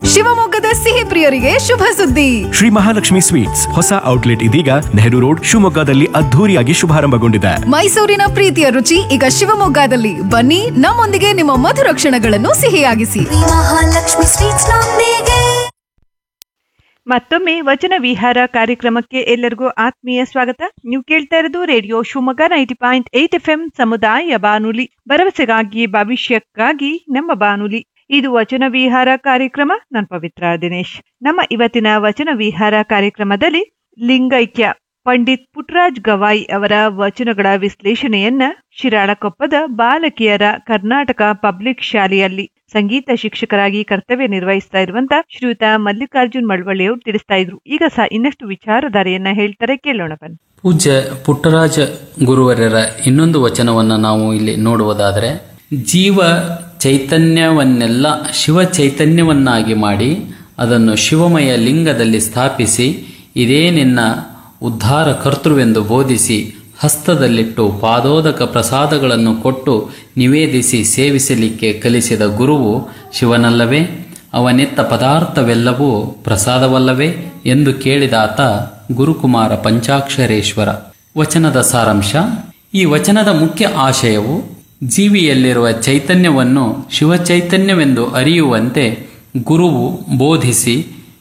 ಶಿವಮೊಗ್ಗದ ಸಿಹಿ ಪ್ರಿಯರಿಗೆ ಶುಭ ಸುದ್ದಿ ಶ್ರೀ ಮಹಾಲಕ್ಷ್ಮಿ ಸ್ವೀಟ್ಸ್ ಹೊಸ ಔಟ್ಲೆಟ್ ಇದೀಗ ನೆಹರು ರೋಡ್ ಶಿವಮೊಗ್ಗದಲ್ಲಿ ಅದ್ಧೂರಿಯಾಗಿ ಶುಭಾರಂಭಗೊಂಡಿದೆ ಮೈಸೂರಿನ ಪ್ರೀತಿಯ ರುಚಿ ಈಗ ಶಿವಮೊಗ್ಗದಲ್ಲಿ ಬನ್ನಿ ನಮ್ಮೊಂದಿಗೆ ನಿಮ್ಮ ಮಧುರ ಕ್ಷಣಗಳನ್ನು ಸಿಹಿಯಾಗಿಸಿ ಮಹಾಲಕ್ಷ್ಮಿ ಸ್ವೀಟ್ಸ್ ನೊಂದಿಗೆ ಮತ್ತೊಮ್ಮೆ ವಚನ ವಿಹಾರ ಕಾರ್ಯಕ್ರಮಕ್ಕೆ ಎಲ್ಲರಿಗೂ ಆತ್ಮೀಯ ಸ್ವಾಗತ ನೀವು ಕೇಳ್ತಾ ಇರೋದು radio Shivamogga ninety point eight F M ಸಮುದಾಯ ಬಾನುಲಿ ಭರವಸೆಗಾಗಿ ಭವಿಷ್ಯಕ್ಕಾಗಿ ನಮ್ಮ ಬಾನುಲಿ ಇದು ವಚನ ವಿಹಾರ ಕಾರ್ಯಕ್ರಮ ನಾನು ಪವಿತ್ರ ದಿನೇಶ್ ನಮ್ಮ ಇವತ್ತಿನ ವಚನ ವಿಹಾರ ಕಾರ್ಯಕ್ರಮದಲ್ಲಿ ಲಿಂಗೈಕ್ಯ ಪಂಡಿತ್ ಪುಟ್ರಾಜ್ ಗವಾಯಿ ಅವರ ವಚನಗಳ ವಿಶ್ಲೇಷಣೆಯನ್ನ ಶಿರಾಳಕೊಪ್ಪದ ಬಾಲಕಿಯರ ಕರ್ನಾಟಕ ಪಬ್ಲಿಕ್ ಶಾಲೆಯಲ್ಲಿ ಸಂಗೀತ ಶಿಕ್ಷಕರಾಗಿ ಕರ್ತವ್ಯ ನಿರ್ವಹಿಸ್ತಾ ಇರುವಂತ ಶ್ರೀಯುತ ಮಲ್ಲಿಕಾರ್ಜುನ್ ಮಳವಳ್ಳಿಯವರು ತಿಳಿಸ್ತಾ ಇದ್ರು ಈಗ ಸಹ ಇನ್ನಷ್ಟು ವಿಚಾರಧಾರೆಯನ್ನ ಹೇಳ್ತಾರೆ ಕೇಳೋಣ ಬನ್ನಿ ಪೂಜ್ಯ ಪುಟ್ಟರಾಜ ಗುರುವರ್ಯರ ಇನ್ನೊಂದು ವಚನವನ್ನು ನಾವು ಇಲ್ಲಿ ನೋಡುವುದಾದರೆ ಜೀವ ಚೈತನ್ಯವನ್ನೆಲ್ಲ ಶಿವ ಚೈತನ್ಯವನ್ನಾಗಿ ಮಾಡಿ ಅದನ್ನು ಶಿವಮಯ ಲಿಂಗದಲ್ಲಿ ಸ್ಥಾಪಿಸಿ ಇದೇ ನಿನ್ನ ಉದ್ಧಾರ ಕರ್ತೃವೆಂದು ಬೋಧಿಸಿ ಹಸ್ತದಲ್ಲಿಟ್ಟು ಪಾದೋದಕ ಪ್ರಸಾದಗಳನ್ನು ಕೊಟ್ಟು ನಿವೇದಿಸಿ ಸೇವಿಸಲಿಕ್ಕೆ ಕಲಿಸಿದ ಗುರುವು ಶಿವನಲ್ಲವೇ ಅವನೆತ್ತ ಪದಾರ್ಥವೆಲ್ಲವೂ ಪ್ರಸಾದವಲ್ಲವೇ ಎಂದು ಕೇಳಿದಾತ ಗುರುಕುಮಾರ ಪಂಚಾಕ್ಷರೇಶ್ವರ ವಚನದ ಸಾರಾಂಶ ಈ ವಚನದ ಮುಖ್ಯ ಆಶಯವು ಜೀವಿಯಲ್ಲಿರುವ ಚೈತನ್ಯವನ್ನು ಶಿವಚೈತನ್ಯವೆಂದು ಅರಿಯುವಂತೆ ಗುರುವು ಬೋಧಿಸಿ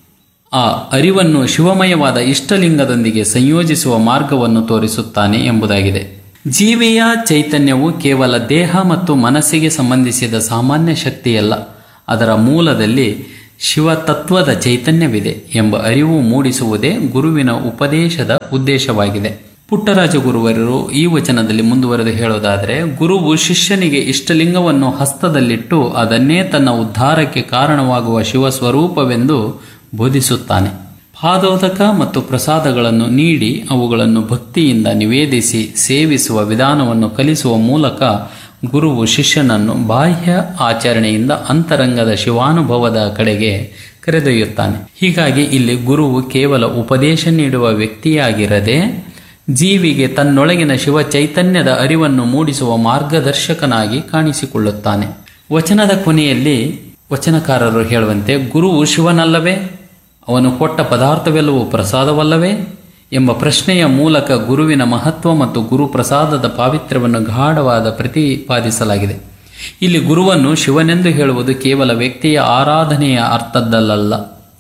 ಆ ಅರಿವನ್ನು ಶಿವಮಯವಾದ ಇಷ್ಟಲಿಂಗದೊಂದಿಗೆ ಸಂಯೋಜಿಸುವ ಮಾರ್ಗವನ್ನು ತೋರಿಸುತ್ತಾನೆ ಎಂಬುದಾಗಿದೆ ಜೀವಿಯ ಚೈತನ್ಯವು ಕೇವಲ ದೇಹ ಮತ್ತು ಮನಸ್ಸಿಗೆ ಸಂಬಂಧಿಸಿದ ಸಾಮಾನ್ಯ ಶಕ್ತಿಯಲ್ಲ ಅದರ ಮೂಲದಲ್ಲಿ ಶಿವತತ್ವದ ಚೈತನ್ಯವಿದೆ ಎಂಬ ಅರಿವು ಮೂಡಿಸುವುದೇ ಗುರುವಿನ ಉಪದೇಶದ ಉದ್ದೇಶವಾಗಿದೆ ಪುಟ್ಟರಾಜ ಗುರುವರರು ಈ ವಚನದಲ್ಲಿ ಮುಂದುವರೆದು ಹೇಳುವುದಾದರೆ ಗುರುವು ಶಿಷ್ಯನಿಗೆ ಇಷ್ಟಲಿಂಗವನ್ನು ಹಸ್ತದಲ್ಲಿಟ್ಟು ಅದನ್ನೇ ತನ್ನ ಉದ್ಧಾರಕ್ಕೆ ಕಾರಣವಾಗುವ ಶಿವಸ್ವರೂಪವೆಂದು ಬೋಧಿಸುತ್ತಾನೆ ಪಾದೋದಕ ಮತ್ತು ಪ್ರಸಾದಗಳನ್ನು ನೀಡಿ ಅವುಗಳನ್ನು ಭಕ್ತಿಯಿಂದ ನಿವೇದಿಸಿ ಸೇವಿಸುವ ವಿಧಾನವನ್ನು ಕಲಿಸುವ ಮೂಲಕ ಗುರುವು ಶಿಷ್ಯನನ್ನು ಬಾಹ್ಯ ಆಚರಣೆಯಿಂದ ಅಂತರಂಗದ ಶಿವಾನುಭವದ ಕಡೆಗೆ ಕರೆದೊಯ್ಯುತ್ತಾನೆ ಹೀಗಾಗಿ ಇಲ್ಲಿ ಗುರುವು ಕೇವಲ ಉಪದೇಶ ನೀಡುವ ವ್ಯಕ್ತಿಯಾಗಿರದೆ ಜೀವಿಗೆ ತನ್ನೊಳಗಿನ ಶಿವ ಚೈತನ್ಯದ ಅರಿವನ್ನು ಮೂಡಿಸುವ ಮಾರ್ಗದರ್ಶಕನಾಗಿ ಕಾಣಿಸಿಕೊಳ್ಳುತ್ತಾನೆ ವಚನದ ಕೊನೆಯಲ್ಲಿ ವಚನಕಾರರು ಹೇಳುವಂತೆ ಗುರುವು ಶಿವನಲ್ಲವೇ ಅವನು ಕೊಟ್ಟ ಪದಾರ್ಥವೆಲ್ಲವೂ ಪ್ರಸಾದವಲ್ಲವೇ ಎಂಬ ಪ್ರಶ್ನೆಯ ಮೂಲಕ ಗುರುವಿನ ಮಹತ್ವ ಮತ್ತು ಗುರು ಪ್ರಸಾದದ ಪಾವಿತ್ರ್ಯವನ್ನು ಗಾಢವಾದ ಪ್ರತಿಪಾದಿಸಲಾಗಿದೆ ಇಲ್ಲಿ ಗುರುವನ್ನು ಶಿವನೆಂದು ಹೇಳುವುದು ಕೇವಲ ವ್ಯಕ್ತಿಯ ಆರಾಧನೆಯ ಅರ್ಥದಲ್ಲಲ್ಲ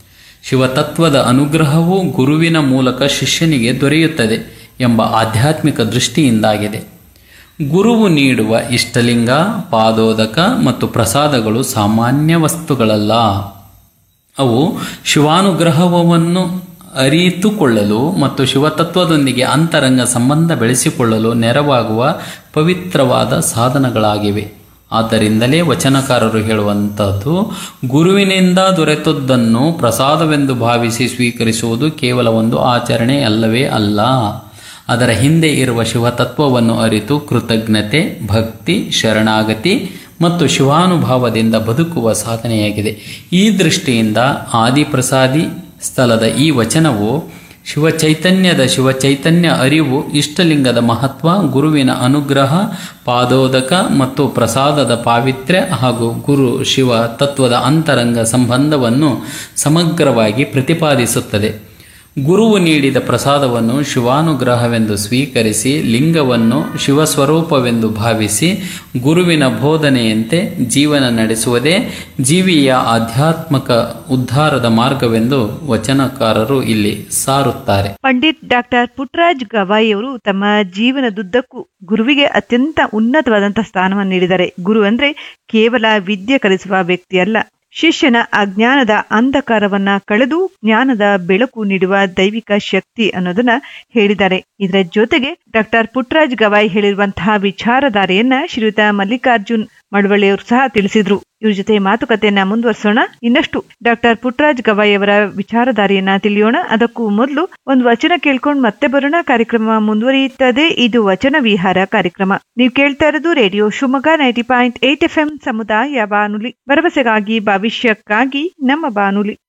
ಶಿವತತ್ವದ ಅನುಗ್ರಹವು ಗುರುವಿನ ಮೂಲಕ ಶಿಷ್ಯನಿಗೆ ದೊರೆಯುತ್ತದೆ ಎಂಬ ಆಧ್ಯಾತ್ಮಿಕ ದೃಷ್ಟಿಯಿಂದಾಗಿದೆ ಗುರುವು ನೀಡುವ ಇಷ್ಟಲಿಂಗ ಪಾದೋದಕ ಮತ್ತು ಪ್ರಸಾದಗಳು ಸಾಮಾನ್ಯ ವಸ್ತುಗಳಲ್ಲ ಅವು ಶಿವಾನುಗ್ರಹವನ್ನು ಅರಿತುಕೊಳ್ಳಲು ಮತ್ತು ಶಿವತತ್ವದೊಂದಿಗೆ ಅಂತರಂಗ ಸಂಬಂಧ ಬೆಳೆಸಿಕೊಳ್ಳಲು ನೆರವಾಗುವ ಪವಿತ್ರವಾದ ಸಾಧನಗಳಾಗಿವೆ ಆದ್ದರಿಂದಲೇ ವಚನಕಾರರು ಹೇಳುವಂಥದ್ದು ಗುರುವಿನಿಂದ ದೊರೆತದ್ದನ್ನು ಪ್ರಸಾದವೆಂದು ಭಾವಿಸಿ ಸ್ವೀಕರಿಸುವುದು ಕೇವಲ ಒಂದು ಆಚರಣೆ ಅಲ್ಲವೇ ಅಲ್ಲ ಅದರ ಹಿಂದೆ ಇರುವ ಶಿವತತ್ವವನ್ನು ಅರಿತು ಕೃತಜ್ಞತೆ ಭಕ್ತಿ ಶರಣಾಗತಿ ಮತ್ತು ಶಿವಾನುಭಾವದಿಂದ ಬದುಕುವ ಸಾಧನೆಯಾಗಿದೆ ಈ ದೃಷ್ಟಿಯಿಂದ ಆದಿಪ್ರಸಾದಿ ಸ್ಥಳದ ಈ ವಚನವು ಶಿವಚೈತನ್ಯದ ಶಿವಚೈತನ್ಯ ಅರಿವು ಇಷ್ಟಲಿಂಗದ ಮಹತ್ವ ಗುರುವಿನ ಅನುಗ್ರಹ ಪಾದೋದಕ ಮತ್ತು ಪ್ರಸಾದದ ಪಾವಿತ್ರ್ಯ ಹಾಗೂ ಗುರು ಶಿವ ತತ್ವದ ಅಂತರಂಗ ಸಂಬಂಧವನ್ನು ಸಮಗ್ರವಾಗಿ ಪ್ರತಿಪಾದಿಸುತ್ತದೆ ಗುರುವು ನೀಡಿದ ಪ್ರಸಾದವನ್ನು ಶಿವಾನುಗ್ರಹವೆಂದು ಸ್ವೀಕರಿಸಿ ಲಿಂಗವನ್ನು ಶಿವಸ್ವರೂಪವೆಂದು ಭಾವಿಸಿ ಗುರುವಿನ ಬೋಧನೆಯಂತೆ ಜೀವನ ನಡೆಸುವುದೇ ಜೀವಿಯ ಆಧ್ಯಾತ್ಮಕ ಉದ್ಧಾರದ ಮಾರ್ಗವೆಂದು ವಚನಕಾರರು ಇಲ್ಲಿ ಸಾರುತ್ತಾರೆ ಪಂಡಿತ್ ಡಾಕ್ಟರ್ ಪುಟ್ರಾಜ್ ಗವಾಯಿ ಅವರು ತಮ್ಮ ಜೀವನದುದ್ದಕ್ಕೂ ಗುರುವಿಗೆ ಅತ್ಯಂತ ಉನ್ನತವಾದಂತಹ ಸ್ಥಾನವನ್ನು ನೀಡಿದ್ದಾರೆ ಗುರು ಅಂದ್ರೆ ಕೇವಲ ವಿದ್ಯೆ ಕಲಿಸುವ ವ್ಯಕ್ತಿ ಅಲ್ಲ ಶಿಷ್ಯನ ಅಜ್ಞಾನದ ಅಂಧಕಾರವನ್ನ ಕಳೆದು ಜ್ಞಾನದ ಬೆಳಕು ನೀಡುವ ದೈವಿಕ ಶಕ್ತಿ ಅನ್ನೋದನ್ನ ಹೇಳಿದ್ದಾರೆ ಇದರ ಜೊತೆಗೆ ಡಾಕ್ಟರ್ ಪುಟ್ರಾಜ್ ಗವಾಯಿ ಹೇಳಿರುವಂತಹ ವಿಚಾರಧಾರೆಯನ್ನ ಶ್ರೀಯುತ ಮಲ್ಲಿಕಾರ್ಜುನ್ ಮಳವಳ್ಳಿಯವರು ಸಹ ತಿಳಿಸಿದ್ರು ಇವ್ರ ಜೊತೆ ಮಾತುಕತೆಯನ್ನ ಮುಂದುವರಿಸೋಣ ಇನ್ನಷ್ಟು ಡಾಕ್ಟರ್ ಪುಟ್ರಾಜ್ ಗವಾಯಿ ಅವರ ವಿಚಾರಧಾರೆಯನ್ನ ತಿಳಿಯೋಣ ಅದಕ್ಕೂ ಮೊದಲು ಒಂದು ವಚನ ಕೇಳ್ಕೊಂಡು ಮತ್ತೆ ಬರೋಣ ಕಾರ್ಯಕ್ರಮ ಮುಂದುವರಿಯುತ್ತದೆ ಇದು ವಚನ ವಿಹಾರ ಕಾರ್ಯಕ್ರಮ ನೀವು ಕೇಳ್ತಾ ಇರೋದು radio Shivamogga ninety point eight F M ಸಮುದಾಯ ಬಾನುಲಿ ಭರವಸೆಗಾಗಿ ಭವಿಷ್ಯಕ್ಕಾಗಿ ನಮ್ಮ ಬಾನುಲಿ